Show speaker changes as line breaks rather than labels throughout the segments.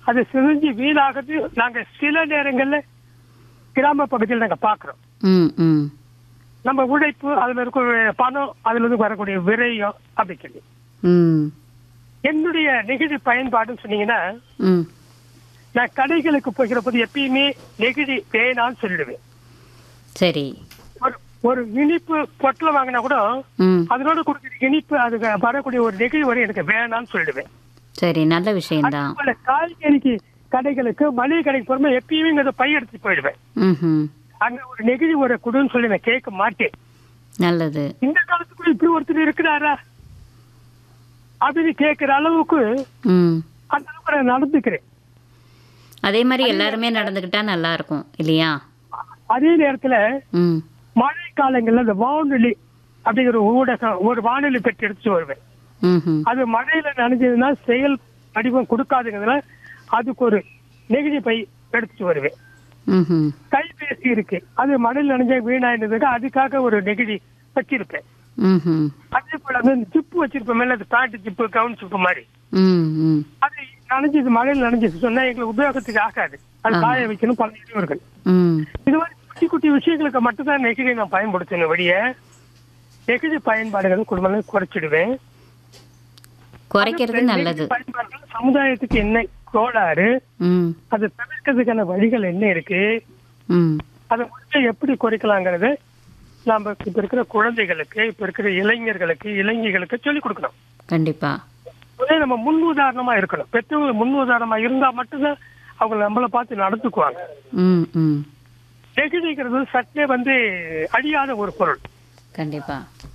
அது சிதைஞ்சு வீணாகிறது நாங்க சில நேரங்கள்ல கிராம பகுதியில் நாங்க பாக்குறோம்
ம் ம்
நம்ம உழைப்பு அதுல இருக்கிற பணம் அதுல இருந்து வரக்கூடிய விரயம் அப்படி சொல்லி
ம்
என்னுடைய நெகிழி பயன்பாடுன்னு சொன்னீங்கன்னா
ம்
நான் கடைகளுக்கு போகிற போது எப்பயுமே நெகிழி வேணாம்னு சொல்லிடுவேன்
சரி
ஒரு ஒரு இனிப்பு பொட்டலம் வாங்கினா கூட
ம்
அதனோட கொடுக்குற இனிப்பு அது வரக்கூடிய ஒரு நெகிழி வரை எனக்கு வேணாம்னு சொல்லிடுவேன்
சரி நல்ல விஷயம்தான்
அதே போல காய்கறிக்கு கடைகளுக்கு மளிகை கடைக்கு போறோம் எப்பயுமே இங்க பை எடுத்துட்டு போயிடுவேன்
ம்
அங்க ஒரு நெகிழி ஒரு குடுன்னு சொல்லி நான் கேட்க மாட்டேன்
நல்லது
இந்த காலத்துக்குள்ள இப்படி ஒருத்தர் இருக்கிறாரா அப்படின்னு கேட்கிற அளவுக்கு
ம்
அந்த அளவுக்கு நான் நடந்துக்கிறேன்
அதே மாதிரி எல்லாருமே நடந்துக்கிட்டா நல்லா இருக்கும் இல்லையா
அதே நேரத்துல
ம்
மழை காலங்கள்ல இந்த வானொலி அப்படிங்கிற ஒரு ஊடகம் ஒரு வானொலி பெற்று எடுத்துட்டு வருவேன்
ம்
அது மழையில நனைஞ்சதுன்னா செயல் வடிவம் கொடுக்காதுங்கிறதுனால அதுக்கு ஒரு நெகிழி பை எடுத்துட்டு வருவேன்
ம்
கைபேசி இருக்கு அது மழையில் நனைஞ்ச வீணாயிருந்ததுக்கு அதுக்காக ஒரு நெகிழி வச்சிருப்பேன்
ம்
அதே போல வந்து ஜிப்பு வச்சிருப்பேன் மேல அது பேண்ட் ஜிப்பு கவுன் ஜிப்பு மாதிரி
ம் ம்
அது நனைஞ்சது மழையில் நனைஞ்சது சொன்னா எங்களுக்கு உபயோகத்துக்கு ஆகாது அது
ஆமா.
காய வைக்கணும் பல இடையூறுகள்
ம்
இது மாதிரி குட்டி குட்டி விஷயங்களுக்கு மட்டும்தான் நெகிழி நான் பயன்படுத்தின வழிய நெகிழி பயன்பாடுகள் குடும்பம் குறைச்சிடுவேன்
குறைக்கிறது
அது
நல்லது
நெகிழி பயன்பாடுகள் சமுதாயத்துக்கு என்ன கோளாறு
ம்
அதை தவிர்க்கிறதுக்கான வழிகள் என்ன இருக்கு
ம்
அதை முடிஞ்ச எப்படி குறைக்கலாங்கிறது நாம இப்ப இருக்கிற குழந்தைகளுக்கு இப்ப இருக்கிற இளைஞர்களுக்கு இளைஞர்களுக்கு சொல்லிக் கொடுக்கணும்
கண்டிப்பா
ஒரே நம்ம முன் உதாரணமா இருக்கணும் பெற்றவங்க முன் உதாரணமா இருந்தா மட்டும்தான் அவங்க நம்மளை பார்த்து நடந்துக்குவாங்க
ம் ம்
நெகிழிங்கிறது சற்றே வந்து அழியாத ஒரு பொருள்
கண்டிப்பா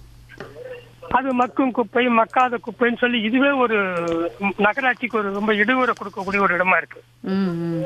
அது மக்கும் குப்பை மக்காத குப்பைன்னு சொல்லி இதுவே ஒரு நகராட்சிக்கு ஒரு ரொம்ப இடையூறை கொடுக்கக்கூடிய ஒரு இடமா இருக்கு
ம் ம்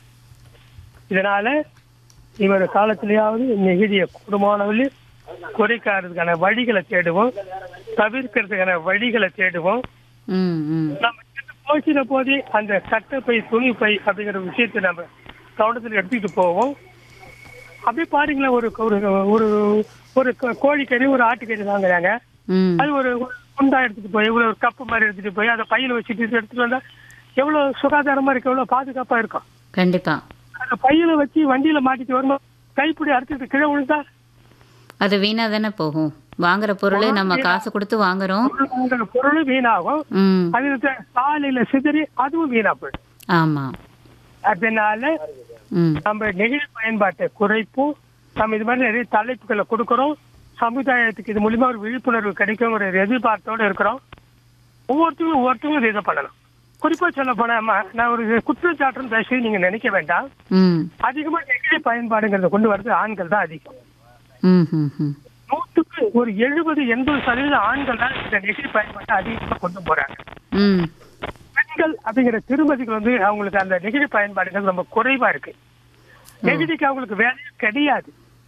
இதனால இவர் காலத்திலேயாவது நெகிழிய கூடுமானவர்கள் குறைக்காததுக்கான வழிகளை தேடுவோம் தவிர்க்கிறதுக்கான வழிகளை தேடுவோம்
ம் ம்
நம்ம இங்கிருந்து போகிற போதே அந்த சட்டப்பை துணி பை அப்படிங்கிற விஷயத்தை நம்ம கவனத்தில் எடுத்துக்கிட்டு போவோம் அப்படியே பாருங்களேன் ஒரு ஒரு ஒரு ஒரு கோ- கோழிக்கறி ஒரு ஆட்டுக்கறி வாங்குறாங்க
ம்
அது ஒரு ஒரு குண்டா எடுத்துட்டு போய் இவ்வளவு ஒரு கப்பு மாதிரி எடுத்துட்டு போய் அதை பையில வச்சுட்டு எடுத்துட்டு வந்தா எவ்வளவு சுகாதாரமா இருக்கு எவ்வளவு பாதுகாப்பா இருக்கும்
கண்டிப்பா
அந்த பையில வச்சு வண்டியில மாட்டிட்டு வரும்போது கைப்பிடி அறுத்துட்டு கீழே விழுந்தா
அது வீணா தானே போகும் வாங்குற பொருள் நம்ம காசு கொடுத்து வாங்குறோம்
பொருள் வாங்குற பொருளும் வீணாகும்
ம்
அது சாலையில சிதறி அதுவும் வீணா போயிடும்
ஆமா
அதனால
ம்
நம்ம நெகிழி பயன்பாட்டை குறைப்போம் நம்ம இது மாதிரி நிறைய தலைப்புகளை கொடுக்கறோம் சமுதாயத்துக்கு இது மூலியமா ஒரு விழிப்புணர்வு கிடைக்குங்கிற ஒரு எதிர்பார்த்தோட இருக்கிறோம் ஒவ்வொருத்தரும் ஒவ்வொருத்தரும் இதை பண்ணலாம் குறிப்பா சொல்ல போனா நான் ஒரு குற்றச்சாட்டுன்னு பேசி நீங்க நினைக்க வேண்டாம்
ம்
அதிகமா நெகிழி பயன்பாடுங்கிறத கொண்டு வர்றது ஆண்கள் தான் அதிகம்
ம் ம் ம்
நூற்றுக்கு ஒரு எழுபது எண்பது சதவீதம் ஆண்கள் தான் இந்த நெகிழி பயன்பாட்டை அதிகமா கொண்டு போறாங்க
ம்
பெண்கள் அப்படிங்கிற திருமதிகள் வந்து அவங்களுக்கு அந்த நெகிழி பயன்பாடுகள் ரொம்ப குறைவா இருக்கு நெகிழிக்கு அவங்களுக்கு வேலையே கிடையாது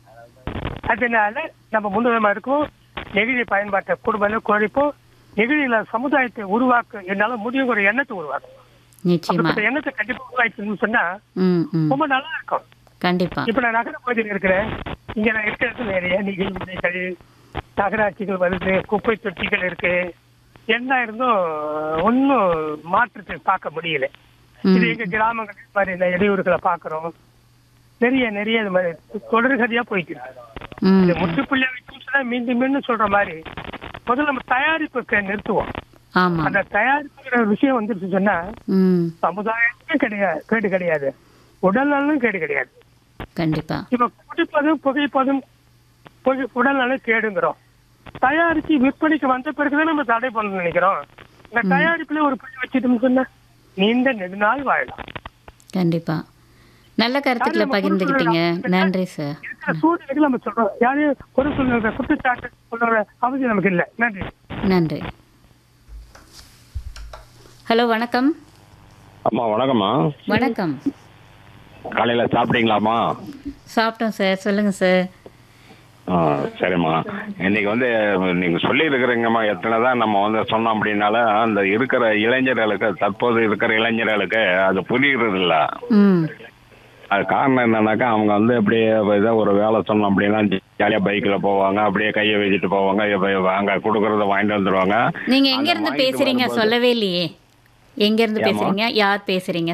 அதனால நம்ம முன்னுரிமை இருக்கோம் நெகிழி பயன்பாட்டை குடும்பம் குறைப்போம் நெகிழியில சமுதாயத்தை உருவாக்க என்னால முடியுங்கிற எண்ணத்தை உருவாக்கும்
நிச்சயமா
அப்படிப்பட்ட எண்ணத்தை கண்டிப்பா உருவாக்கணும்னு சொன்னா
ம் ம்
ரொம்ப நல்லா இருக்கும்
கண்டிப்பா
இப்ப நான் நகர பகுதியில் இருக்கிறேன் இங்க நான் இருக்கிறது நிறைய நிகழ்வுகள் நகராட்சிகள் வருது குப்பை தொட்டிகள் இருக்கு என்ன இருந்தும் ஒன்னும் மாற்றத்தை பார்க்க முடியல இது
ம்
எங்க கிராமங்கள் இது மாதிரி இந்த இடையூறுகளை பாக்குறோம் நிறைய நிறைய இது மாதிரி தொடர்கதையா போயிட்டு இருக்கு
ம்
இது முற்றுப்புள்ளியா வச்சு மீண்டும் மீண்டும் சொல்ற மாதிரி முதல்ல நம்ம தயாரிப்புக்கு நிறுத்துவோம்
ஆமா
அந்த தயாரிப்புங்கிற விஷயம் வந்துருச்சு சொன்னா
ம்
சமுதாயத்துக்கும் கிடையாது கேடு கிடையாது உடல் நலனும் கேடு கிடையாது
கண்டிப்பா
இப்ப குடிப்பதும் புகைப்பதும் புகை- உடல் நலம் கேடுங்கிறோம் தயாரிச்சு விற்பனைக்கு வந்த பிறகுதான் நம்ம தடை பண்ண நினைக்கிறோம் இந்த தயாரிப்புல ஒரு புள்ளி வச்சுட்டோம்னு சொன்னா நீண்ட நெடுநாள் வாழலாம்
கண்டிப்பா நல்ல கருத்துக்களை
நம்ம
பகிர்ந்துக்கிட்டீங்க
கொடுக்குற
நன்றி சார்
இருக்கிற சூழ்நிலைகள் நம்ம சொல்றோம் யாரையும் ஒரு சொல்லுற குற்றச்சாட்டு சொல்ற அவசியம் நமக்கு இல்லை நன்றி
நன்றி ஹலோ வணக்கம்
அம்மா வணக்கம்மா
வணக்கம்
காலையில் சாப்பிட்டீங்களாம்மா
சாப்பிட்டோம் சார் சொல்லுங்க சார்
ஆ சரிம்மா இன்னைக்கு வந்து நீங்கள் சொல்லியிருக்கிறீங்கம்மா எத்தனை தான் நம்ம வந்து சொன்னோம் அப்படின்னால அந்த இருக்கிற இளைஞர்களுக்கு தற்போது இருக்கிற இளைஞர்களுக்கு அது புரியுறது இல்லை
ம்
அது காரணம் என்னன்னாக்கா அவங்க வந்து அப்படியே ஏதோ ஒரு வேலை சொன்னோம் அப்படின்னா ஜாலியாக பைக்கில் போவாங்க அப்படியே கையை வச்சுட்டு போவாங்க இப்ப அங்கே கொடுக்குறத வாங்கிட்டு வந்துடுவாங்க
நீங்க எங்க
அந்த
இருந்து
வாங்கிட்டு
பேசுறீங்க
வரும்போது-
சொல்லவே இல்லையே எங்க இருந்து
ஏம்மா?
பேசுறீங்க யார் பேசுறீங்க